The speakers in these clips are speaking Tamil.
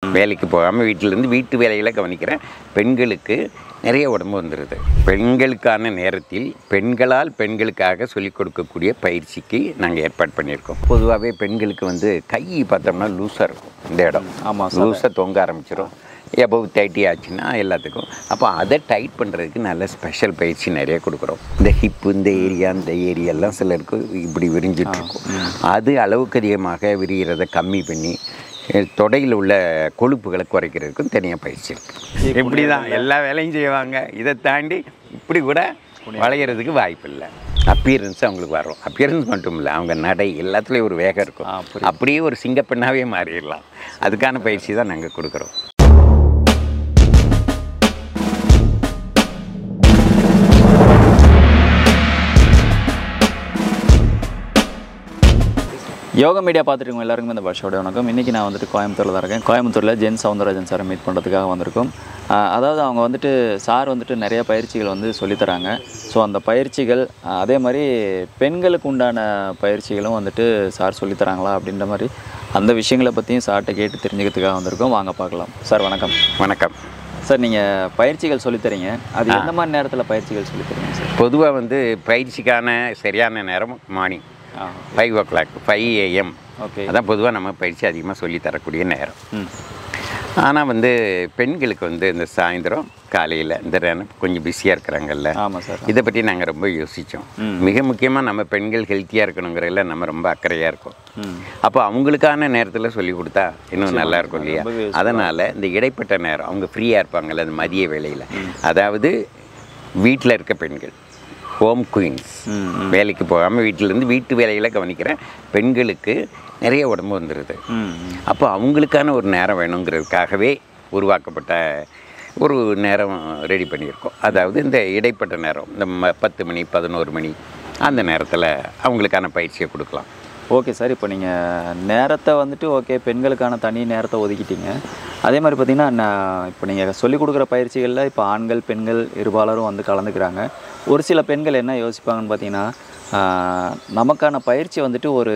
வேலைக்கு போகாமல் வீட்டிலேருந்து வீட்டு வேலைகளை கவனிக்கிற பெண்களுக்கு நிறைய உடம்பு வந்துடுது பெண்களுக்கான நேரத்தில் பெண்களால் பெண்களுக்காக சொல்லிக் கொடுக்கக்கூடிய பயிற்சிக்கு நாங்கள் ஏற்பாடு பண்ணியிருக்கோம் பொதுவாகவே பெண்களுக்கு வந்து கை பார்த்தோம்னா லூஸாக இருக்கும் இந்த இடம் ஆமாம் லூஸாக தொங்க ஆரம்பிச்சிடும் எபவ் தேர்ட்டி ஆச்சுன்னா எல்லாத்துக்கும் அப்போ அதை டைட் பண்ணுறதுக்கு நல்ல ஸ்பெஷல் பயிற்சி நிறைய கொடுக்குறோம் இந்த ஹிப்பு இந்த ஏரியா இந்த ஏரியாலாம் சிலருக்கு இப்படி விரிஞ்சிட்டு இருக்கும் அது அளவுக்கு அதிகமாக விரிகிறத கம்மி பண்ணி அஹ், தொடையில் உள்ள கொழுப்புகளை குறைக்கிறதுக்கும் தனியாக பயிற்சி இருக்கு இப்படி தான் எல்லா வேலையும் செய்வாங்க இதை தாண்டி இப்படி கூட வளையிறதுக்கு வாய்ப்பு இல்லை அப்பியரன்ஸ் அவங்களுக்கு வரும் அப்பியரன்ஸ் மட்டும் இல்லை அவங்க நடை எல்லாத்துலேயும் ஒரு வேகம் இருக்கும் ஆ, புரியுது. அப்படியே ஒரு சிங்கப்பெண்ணாவே மாறிடலாம் அதுக்கான பயிற்சி தான் நாங்கள் கொடுக்குறோம் யோகா மீடியா பார்த்துருக்கோம் எல்லாருக்குமே இந்த பாஷோட வணக்கம் இன்றைக்கி நான் வந்துட்டு கோயம்புத்தூரில் தான் இருக்கேன் கோயம்புத்தூரில் ஜென் சவுந்தரராஜன் சாரை மீட் பண்ணுறதுக்காக வந்திருக்கோம் ஆஹ் அதாவது அவங்க வந்துட்டு சார் வந்துட்டு நிறைய பயிற்சிகள் வந்து சொல்லித்தராங்க ஸோ அந்த பயிற்சிகள் ஆஹ் அதே மாதிரி பெண்களுக்கு உண்டான பயிற்சிகளும் வந்துட்டு சார் சொல்லித்தராங்களா அப்படின்ற மாதிரி அந்த விஷயங்களை பற்றியும் சார்கிட்ட கேட்டு தெரிஞ்சுக்கிறதுக்காக வந்திருக்கோம் வாங்க பார்க்கலாம் சார் வணக்கம் வணக்கம் சார் நீங்கள் பயிற்சிகள் சொல்லித்தரீங்க அது எந்த மாதிரி நேரத்தில் பயிற்சிகள் சொல்லித்தரீங்க சார் பொதுவாக வந்து பயிற்சிக்கான சரியான நேரம் மார்னிங் ஆ five o'clock five AM okay அதான் பொதுவாக நம்ம பயிற்சி அதிகமாக சொல்லி தரக்கூடிய நேரம் ம் ஆனால் வந்து பெண்களுக்கு வந்து இந்த சாயந்தரம் காலையில் இந்த நேரம் கொஞ்சம் பிஸியாக இருக்கிறாங்கல்ல ஆமாம் சார் இதை பற்றி நாங்கள் ரொம்ப யோசித்தோம் ம். மிக முக்கியமாக நம்ம பெண்கள் ஹெல்த்தியாக இருக்கணுங்கிறதுல நம்ம ரொம்ப அக்கறையாக இருக்கோம் ம் அப்போ அவங்களுக்கான நேரத்தில் சொல்லி கொடுத்தா இன்னும் நல்லா இருக்கும் இல்லையா ரொம்பவே அதனால் இந்த இடைப்பட்ட நேரம் அவங்க ஃப்ரீயாக இருப்பாங்கல்ல அந்த மதிய வேளையில் அதாவது வீட்டில் இருக்க பெண்கள் ஹோம் குயின்ஸ் ம் வேலைக்கு போகாமல் வீட்டிலேருந்து வீட்டு வேலைகளை கவனிக்கிற பெண்களுக்கு நிறைய உடம்பு வந்துடுது ம் ம் அப்போ அவங்களுக்கான ஒரு நேரம் வேணுங்கிறதுக்காகவே உருவாக்கப்பட்ட ஒரு நேரம் ரெடி பண்ணியிருக்கோம் அதாவது இந்த இடைப்பட்ட நேரம் இந்த ம- பத்து மணி பதினோரு மணி அந்த நேரத்தில் அவங்களுக்கான பயிற்சியை கொடுக்கலாம் ஓகே சார் இப்போ நீங்கள் நேரத்தை வந்துட்டு ஓகே பெண்களுக்கான தனி நேரத்தை ஒதுக்கிட்டீங்க அதே மாதிரி பார்த்தீங்கன்னா நான் இப்போ நீங்கள் சொல்லிக் கொடுக்குற பயிற்சிகளில் இப்போ ஆண்கள் பெண்கள் இருபாலரும் வந்து கலந்துக்கிறாங்க ஒரு சில பெண்கள் என்ன யோசிப்பாங்கன்னு பார்த்தீங்கன்னா ஆஹ், நமக்கான பயிற்சி வந்துட்டு ஒரு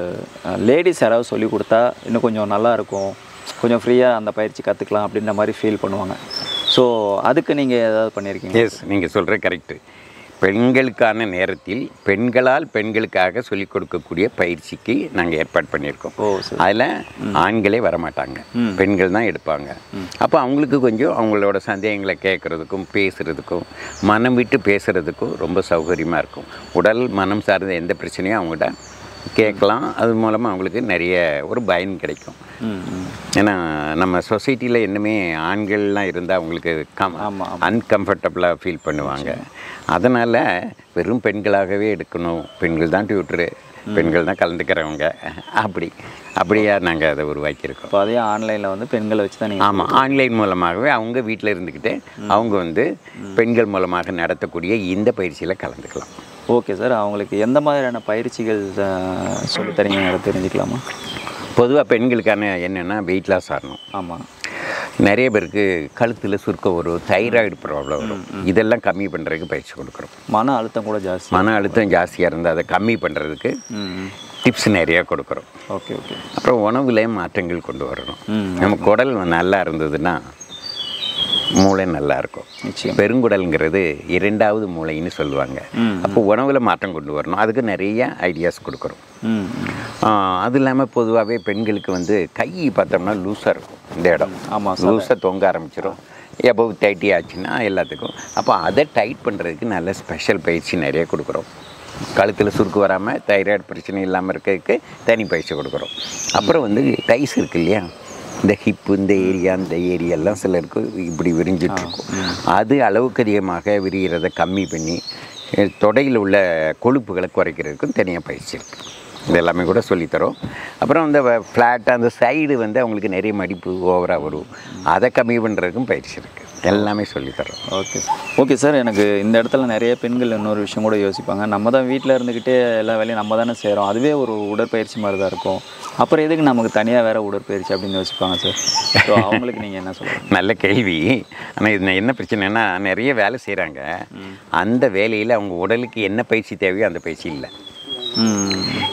லேடிஸ் யாராவது சொல்லி கொடுத்தா இன்னும் கொஞ்சம் நல்லா இருக்கும் கொஞ்சம் ஃப்ரீயாக அந்த பயிற்சி கற்றுக்கலாம் அப்படின்ற மாதிரி ஃபீல் பண்ணுவாங்க ஸோ அதுக்கு நீங்கள் ஏதாவது பண்ணியிருக்கீங்க எஸ் நீங்கள் சொல்கிற கரெக்டு பெண்களுக்கான நேரத்தில் பெண்களால் பெண்களுக்காக சொல்லிக் கொடுக்கக்கூடிய பயிற்சிக்கு நாங்கள் ஏற்பாடு பண்ணியிருக்கோம் ஓ சரி அதில் ஆண்களே வரமாட்டாங்க ம். பெண்கள் தான் எடுப்பாங்க அப்போ அவங்களுக்கு கொஞ்சம் அவங்களோட சந்தேகங்களை கேட்குறதுக்கும் பேசுகிறதுக்கும் மனம் விட்டு பேசுகிறதுக்கும் ரொம்ப சௌகரியமாக இருக்கும் உடல் மனம் சார்ந்த எந்த பிரச்சனையும் அவங்ககிட்ட கேட்கலாம் அது மூலமாக அவங்களுக்கு நிறைய ஒரு பயன் கிடைக்கும் ம் ம் ஏன்னா நம்ம சொசைட்டியில் இன்னுமே ஆண்கள்லாம் இருந்தால் அவங்களுக்கு கம் ஆமாம் ஆமாம் அன்கம்ஃபர்டபுளாக ஃபீல் பண்ணுவாங்க அதனால் வெறும் பெண்களாகவே எடுக்கணும் பெண்கள் தான் டியூட்டரு பெண்கள் தான் கலந்துக்கிறவங்க அப்படி அப்படியா நாங்கள் அதை உருவாக்கியிருக்கோம் இப்போ அதே ஆன்லைனில் வந்து பெண்களை வச்சு தான் நீங்கள் ஆமாம் ஆன்லைன் மூலமாகவே அவங்க வீட்டில் இருந்துக்கிட்டு அவங்க வந்து பெண்கள் மூலமாக நடத்தக்கூடிய இந்த பயிற்சியில் கலந்துக்கலாம் ஓகே சார் அவங்களுக்கு எந்த மாதிரியான பயிற்சிகள் அஹ், சொல்லித் தரீங்க அதை தெரிஞ்சுக்கலாமா பொதுவாக பெண்களுக்கான என்னென்னா வெயிட் லாஸ் ஆகணும் ஆமாம் நிறைய பேருக்கு கழுத்தில் சுருக்கம் வரும் தைராய்டு ப்ராப்ளம் வரும் இதெல்லாம் கம்மி பண்ணுறதுக்கு பயிற்சி கொடுக்குறோம் மன அழுத்தம் கூட ஜாஸ்தி மன அழுத்தம் ஜாஸ்தியாக இருந்தால் அதை கம்மி பண்ணுறதுக்கு ம் டிப்ஸ் நிறையா கொடுக்குறோம் ஓகே ஓகே அப்புறம் உணவுல மாற்றங்கள் கொண்டு வரணும் ம் நம்ம குடல் நல்லா இருந்ததுன்னா மூளை நல்லா இருக்கும் நிச்சயம் பெருங்குடல்ங்கிறது இரண்டாவது மூளைன்னு சொல்லுவாங்க ம் அப்போ உணவுல மாற்றம் கொண்டு வரணும் அதுக்கு நிறைய ஐடியாஸ் கொடுக்குறோம் ம் ம். ஆஹ் அது இல்லாமல் பொதுவாகவே பெண்களுக்கு வந்து கை பார்த்தோம்னா லூஸாக இருக்கும் இந்த இடம் ஆமாம் சார் லூஸாக தொங்க ஆரம்பிச்சிடும் எபவ் தேர்ட்டி ஆச்சுன்னா எல்லாத்துக்கும் அப்போ அதை டைட் பண்ணுறதுக்கு நல்ல ஸ்பெஷல் பயிற்சி நிறைய கொடுக்குறோம் கழுத்தில் சுருக்கு வராமல் தைராய்டு பிரச்சனை இல்லாமல் இருக்கிறதுக்கு தனி பயிற்சி கொடுக்குறோம் அப்புறம் வந்து டைஸ் இருக்கு இல்லையா இந்த ஹிப்பு இந்த ஏரியா இந்த ஏரியாலாம் சிலருக்கு இப்படி விரிஞ்சிட்டு இருக்கும் அது அளவுக்கு அதிகமாக விரிகிறத கம்மி பண்ணி அஹ், தொடையில் உள்ள கொழுப்புகளை குறைக்கிறதுக்கும் தனியாக பயிற்சி இருக்குது இது எல்லாமே கூட சொல்லித்தரோம் அப்புறம் இந்த ஃப்ளாட்டாக அந்த சைடு வந்து அவங்களுக்கு நிறைய மடிப்பு ஓவராக வரும் அதை கம்மி பண்ணுறதுக்கும் பயிற்சி இருக்குது எல்லாமே சொல்லித்தரோம் ஓகே சார் ஓகே சார் எனக்கு இந்த இடத்துல நிறைய பெண்கள் இன்னொரு விஷயம் கூட யோசிப்பாங்க நம்ம தான் வீட்டில் இருந்துக்கிட்டே எல்லா வேலையும் நம்ம தானே செய்கிறோம் அதுவே ஒரு உடற்பயிற்சி மாதிரி தான் இருக்கும் அப்புறம் எதுக்கு நமக்கு தனியாக வேற உடற்பயிற்சி அப்படின்னு யோசிப்பாங்க சார் ஸோ அவங்களுக்கு நீங்கள் என்ன சொல்லுங்கள் நல்ல கேள்வி ஆனால் இது என்ன பிரச்சனைனா நிறைய வேலை செய்கிறாங்க அந்த வேலையில் அவங்க உடலுக்கு என்ன பயிற்சி தேவையோ அந்த பயிற்சி இல்லை ம்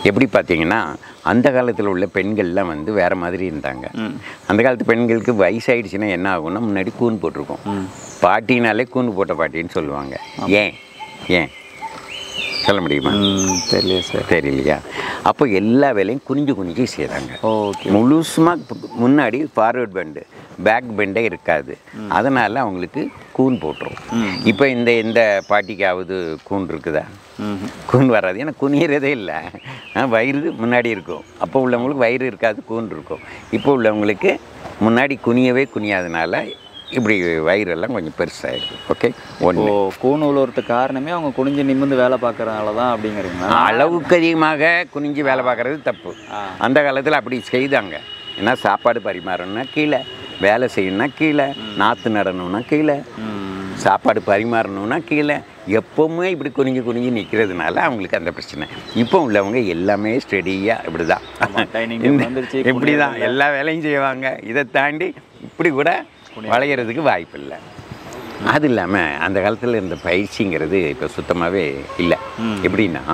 எப்படி பார்த்தீங்கன்னா அந்த காலத்தில் உள்ள பெண்கள்லாம் வந்து வேறு மாதிரி இருந்தாங்க அந்த காலத்து பெண்களுக்கு வயசாயிடுச்சுன்னா என்ன ஆகும்னா முன்னாடி கூன் போட்டிருக்கோம் பாட்டினாலே கூன் போட்ட பாட்டின்னு சொல்லுவாங்க ஏன் ஏன் சொல்ல முடியுமா ம் தெரியல சார் தெரியலையா அப்போ எல்லா வேலையும் குனிஞ்சு குனிஞ்சு செய்கிறாங்க ஓகே முழுசுமாக முன்னாடி ஃபார்வர்ட் பெண்டு பேக் பெண்டே இருக்காது அதனால் அவங்களுக்கு கூன் போட்டுரும் இப்போ இந்த எந்த பாட்டிக்காவது கூன் இருக்குதா ம் கூன் வராது ஏன்னா குனியறதே இல்லை ஆ, வயிறு முன்னாடி இருக்கும் அப்போ உள்ளவங்களுக்கு வயிறு இருக்காது கூன் இருக்கும் இப்போ உள்ளவங்களுக்கு முன்னாடி குனியவே குனியாதனால இப்படி வயிறெல்லாம் கொஞ்சம் பெருசாகிடுது ஓகே ஓ ஒன்று கூண் உழுவுறதுக்கு காரணமே அவங்க குனிஞ்சு நிமிர்ந்து வேலை பார்க்கறனால தான் அப்படிங்கிறீங்களா அளவுக்கு அதிகமாக குனிஞ்சு வேலை பார்க்குறது தப்பு அந்த காலத்தில் அப்படி செய்தாங்க ஏன்னா சாப்பாடு பரிமாறணும்னா கீழே வேலை செய்யணும்னா கீழே நாற்று நடணும்னா கீழே ம் சாப்பாடு பரிமாறணும்னா கீழே எப்பவுமே இப்படி குனிஞ்சு குனிஞ்சு நிற்கிறதுனால அவங்களுக்கு அந்த பிரச்சனை இப்போ உள்ளவங்க எல்லாமே ஸ்டெடியாக இப்படி தான் dining table வந்துருச்சு, இப்படி தான் எல்லா வேலையும் செய்வாங்க இதை தாண்டி இப்படி கூட வளையிறதுக்கு வாய்ப்பு இல்லை அது இல்லாமல் அந்த காலத்தில் இருந்த பயிற்சிங்கிறது இப்போ சுத்தமாகவே இல்லை எப்படின்னா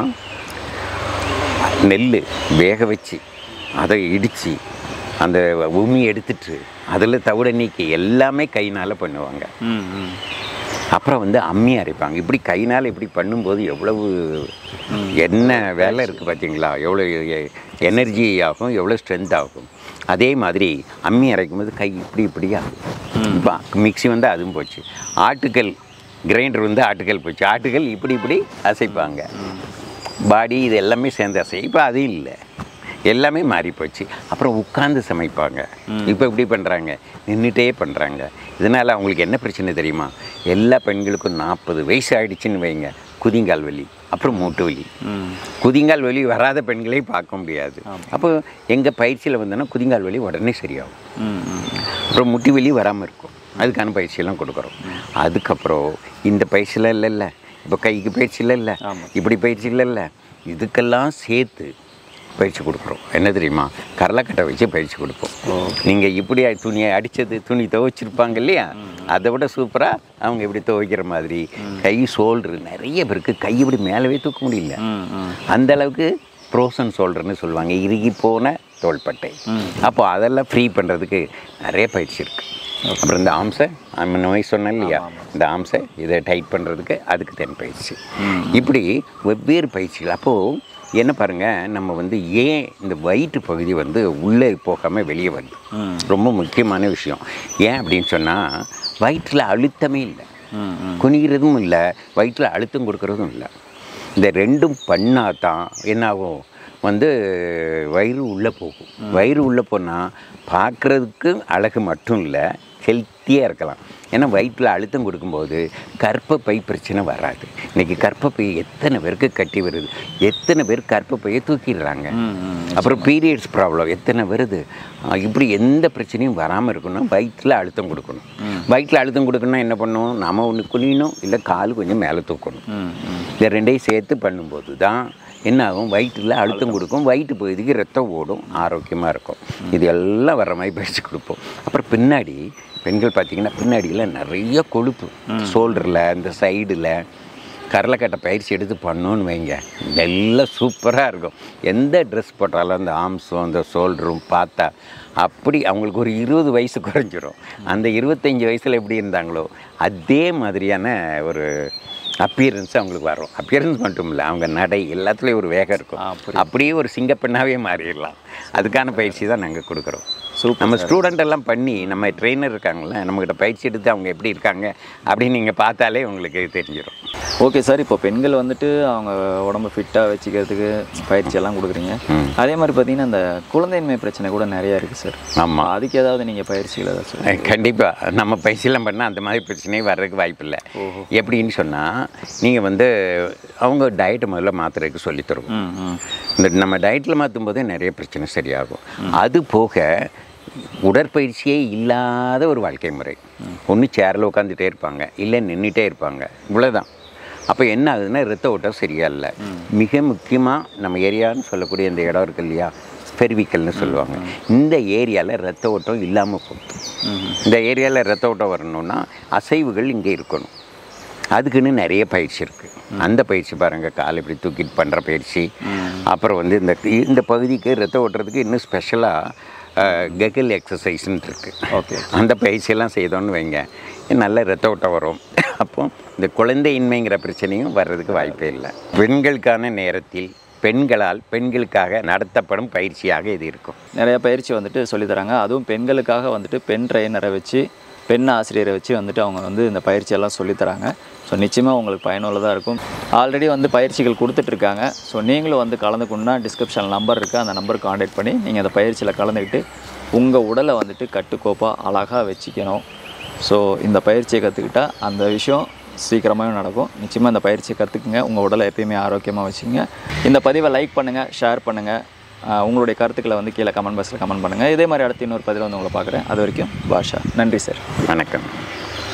நெல் வேக வச்சு அதை இடித்து அந்த உமி எடுத்துட்டு அதில் தவிட நீக்கி எல்லாமே கைனால் பண்ணுவாங்க ம் ம் அப்புறம் வந்து அம்மி அரைப்பாங்க இப்படி கைனால் இப்படி பண்ணும்போது எவ்வளவு என்ன வேலை இருக்குது பார்த்தீங்களா எவ்வளோ எனர்ஜி ஆகும் எவ்வளோ ஸ்ட்ரென்த் ஆகும் அதே மாதிரி அம்மி அரைக்கும் போது கை இப்படி இப்படி ஆகும் இப்போ மிக்ஸி வந்து அதுவும் போச்சு ஆட்டுக்கல் கிரைண்டர் வந்து ஆட்டுக்கல் போச்சு ஆட்டுக்கல் இப்படி இப்படி அசைப்பாங்க பாடி இது எல்லாமே சேர்ந்து அசை இப்போ அது இல்லை எல்லாமே மாறி போச்சு அப்புறம் உட்கார்ந்து சமைப்பாங்க இப்போ எப்படி பண்ணுறாங்க நின்றுட்டே பண்ணுறாங்க இதனால் அவங்களுக்கு என்ன பிரச்சனை தெரியுமா எல்லா பெண்களுக்கும் நாற்பது வயசு ஆயிடுச்சுன்னு வைங்க குதிங்கால் வலி அப்புறம் மூட்டு வலி ம் குதிங்கால் வலி வராத பெண்களே பார்க்க முடியாது அப்போ எங்கள் பயிற்சியில் வந்தோன்னா குதிங்கால் வலி உடனே சரியாகும் ம் ம் அப்புறம் முட்டி வலி வராமல் இருக்கும் அதுக்கான பயிற்சியெல்லாம் கொடுக்குறோம் அதுக்கப்புறம் இந்த பயிற்சியெல்லாம் இல்லைல்ல இப்போ கைக்கு பயிற்சி இல்லைல்ல ஆமாம். இப்படி பயிற்சி இல்லைல்ல இதுக்கெல்லாம் சேர்த்து பயிற்சி கொடுக்குறோம் என்ன தெரியுமா கடலக்கட்டை வச்சு பயிற்சி கொடுப்போம் நீங்கள் இப்படி துணியை அடித்தது துணி துவைச்சிருப்பாங்க இல்லையா அதை விட சூப்பராக அவங்க இப்படி துவைக்கிற மாதிரி கை ஷோல்டரு நிறைய பேருக்கு கை இப்படி மேலவே தூக்க முடியல ம் ம் அந்த அளவுக்கு ப்ரோசன் ஷோல்டர்னு சொல்லுவாங்க இறுகி போன தோள்பட்டை அப்போ அதெல்லாம் ஃப்ரீ பண்ணுறதுக்கு நிறைய பயிற்சி இருக்குது அப்புறம் இந்த ஆம்சை நம்ம நோய் சொன்னேன் இல்லையா இந்த ஆம்சை இதை டைட் பண்ணுறதுக்கு அதுக்கு தென் பயிற்சி இப்படி வெவ்வேறு பயிற்சிகள் அப்போது என்ன பாருங்கள் நம்ம வந்து ஏன் இந்த வயிற்று பகுதி வந்து உள்ளே போகாமல் வெளியே வருது ரொம்ப முக்கியமான விஷயம் ஏன் அப்படின்னு சொன்னால் வயிற்றில் அழுத்தமே இல்லை ம் ம் குனிகிறதும் இல்லை வயிற்றில் அழுத்தம் கொடுக்கறதும் இல்லை இந்த ரெண்டும் பண்ணால் தான் என்னாகும் வந்து வயிறு உள்ளே போகும் வயிறு உள்ளே போனால் பார்க்குறதுக்கு அழகு மட்டும் இல்லை ஹெல்த்தியாக இருக்கலாம் ஏன்னா வயிற்றில் அழுத்தம் கொடுக்கும்போது கர்ப்பப்பை பிரச்சனை வராது இன்றைக்கி கர்ப்பப்பை எத்தனை பேருக்கு கட்டி வருது எத்தனை பேர் கர்ப்பப்பையை தூக்கிடுறாங்க ம் ம் அப்புறம் பீரியட்ஸ் ப்ராப்ளம் எத்தனை வருது ஆஹ் இப்படி எந்த பிரச்சனையும் வராமல் இருக்கணும்னா வயிற்றில் அழுத்தம் கொடுக்கணும் வயிற்றில் அழுத்தம் கொடுக்கணும்னா என்ன பண்ணணும் நம்ம ஒன்று குனியணும் இல்லை கால் கொஞ்சம் மேலே தூக்கணும் ம் ம் இந்த ரெண்டையும் சேர்த்து பண்ணும்போது தான் என்ன ஆகும் வயிற்றில் அழுத்தம் கொடுக்கும் வயிற்று பகுதிக்கு ரத்தம் ஓடும் ஆரோக்கியமாக இருக்கும் இது எல்லாம் வர்ற மாதிரி பயிற்சி கொடுப்போம் அப்புறம் பின்னாடி பெண்கள் பார்த்தீங்கன்னா பின்னாடியில் நிறைய கொழுப்பு ஷோல்டரில் இந்த சைடில் கடலைக்கட்டை பயிற்சி எடுத்து பண்ணோன்னு வைங்க எல்லாம் சூப்பராக இருக்கும் எந்த ட்ரெஸ் போட்டாலும் அந்த ஆம்ஸும் அந்த ஷோல்டரும் பார்த்தா அப்படி அவங்களுக்கு ஒரு இருபது வயசு குறைஞ்சிரும் அந்த இருபத்தஞ்சி வயசில் எப்படி இருந்தாங்களோ அதே மாதிரியான ஒரு அப்பியரன்ஸ் அவங்களுக்கு வரும் அப்பியரன்ஸ் மட்டும் இல்லை அவங்க நடை எல்லாத்துலேயும் ஒரு வேகம் இருக்கும் ஆ, புரியுது. அப்படியே ஒரு சிங்கப்பெண்ணாவே மாறிடலாம் அதுக்கான பயிற்சி தான் நாங்கள் கொடுக்குறோம் சூப்பர் நம்ம ஸ்டூடெண்ட் எல்லாம் பண்ணி நம்ம ட்ரெயினர் இருக்காங்கல்ல நம்மக்கிட்ட பயிற்சி எடுத்து அவங்க எப்படி இருக்காங்க அப்படின்னு நீங்கள் பார்த்தாலே உங்களுக்கு தெரிஞ்சிடும் ஓகே சார் இப்போ பெண்கள் வந்துட்டு அவங்க உடம்ப ஃபிட்டாக வச்சுக்கிறதுக்கு பயிற்சி எல்லாம் கொடுக்குறீங்க அதே மாதிரி பார்த்தீங்கன்னா இந்த குழந்தையின்மை பிரச்சனை கூட நிறைய இருக்குது சார் ஆமாம் அதுக்கு ஏதாவது நீங்கள் பயிற்சிகள் ஏதாவது சொல்லுங்கள் கண்டிப்பாக நம்ம பயிற்சியெல்லாம் பண்ணால் அந்த மாதிரி பிரச்சனையே வர்றதுக்கு வாய்ப்பு இல்லை எப்படின்னு சொன்னால் நீங்கள் வந்து அவங்க டயட்டை முதல்ல மாற்றுறதுக்கு சொல்லித் தருவோம் ம் ம் இந்த நம்ம டயட்டில் மாற்றும் போதே நிறைய பிரச்சனை சரியாகும் அது போக உடற்பயிற்சியே இல்லாத ஒரு வாழ்க்கை முறை ஒன்று சேரில் உட்காந்துட்டே இருப்பாங்க இல்லை நின்றுட்டே இருப்பாங்க இவ்வளோதான் அப்போ என்ன ஆகுதுன்னா ரத்த ஓட்டம் சரியா இல்லை மிக முக்கியமாக நம்ம ஏரியான்னு சொல்லக்கூடிய இந்த இடம் இருக்கு இல்லையா பெர்விக்கல்னு சொல்லுவாங்க இந்த ஏரியாவில் ரத்த ஓட்டம் இல்லாமல் போகும் இந்த ஏரியாவில் ரத்த ஓட்டம் வரணும்னா அசைவுகள் இங்கே இருக்கணும் அதுக்குன்னு நிறைய பயிற்சி இருக்குது அந்த பயிற்சி பாருங்கள் கால் இப்படி தூக்கிட்டு பண்ணுற பயிற்சி அப்புறம் வந்து இந்த இந்த பகுதிக்கு ரத்தம் ஓட்டுறதுக்கு இன்னும் ஸ்பெஷலாக கெகல் எக்ஸசைஸ்ன்னு இருக்குது ஓகே அந்த பயிற்சியெல்லாம் செய்தோன்னு வைங்க நல்ல ரத்த ஓட்டம் வரும் அப்போ இந்த குழந்தையின்மைங்கிற பிரச்சனையும் வர்றதுக்கு வாய்ப்பே இல்லை பெண்களுக்கான நேரத்தில் பெண்களால் பெண்களுக்காக நடத்தப்படும் பயிற்சியாக இது இருக்கும் நிறைய பயிற்சி வந்துட்டு சொல்லித் தராங்க அதுவும் பெண்களுக்காக வந்துட்டு பெண் ட்ரெயினரை வச்சு பெண் ஆசிரியரை வச்சு வந்துட்டு அவங்க வந்து இந்த பயிற்சியெல்லாம் சொல்லித் தராங்க ஸோ நிச்சயமாக உங்களுக்கு பயனுள்ளதாக இருக்கும் ஆல்ரெடி வந்து பயிற்சிகள் கொடுத்துட்ருக்காங்க ஸோ நீங்களும் வந்து கலந்துக்கணுன்னா டிஸ்கிரிப்ஷன் நம்பர் இருக்குது அந்த நம்பருக்கு காண்டாக்ட் பண்ணி நீங்கள் அந்த பயிற்சியில் கலந்துக்கிட்டு உங்கள் உடலை வந்துட்டு கட்டுக்கோப்பாக அழகாக வச்சுக்கணும் ஸோ இந்த பயிற்சியை கற்றுக்கிட்டா அந்த விஷயம் சீக்கிரமாகவே நடக்கும் நிச்சயமாக இந்த பயிற்சியை கற்றுக்குங்க உங்கள் உடலை எப்பயுமே ஆரோக்கியமாக வச்சுங்க இந்த பதிவை லைக் பண்ணுங்கள் ஷேர் பண்ணுங்கள் ஆஹ் உங்களுடைய கருத்துக்களை வந்து கீழே கமெண்ட் பாக்ஸில் கமெண்ட் பண்ணுங்கள் இதே மாதிரி அடுத்து இன்னொரு பதிவில் வந்து உங்களை பார்க்குறேன் அது வரைக்கும் பாஷா நன்றி சார் வணக்கம்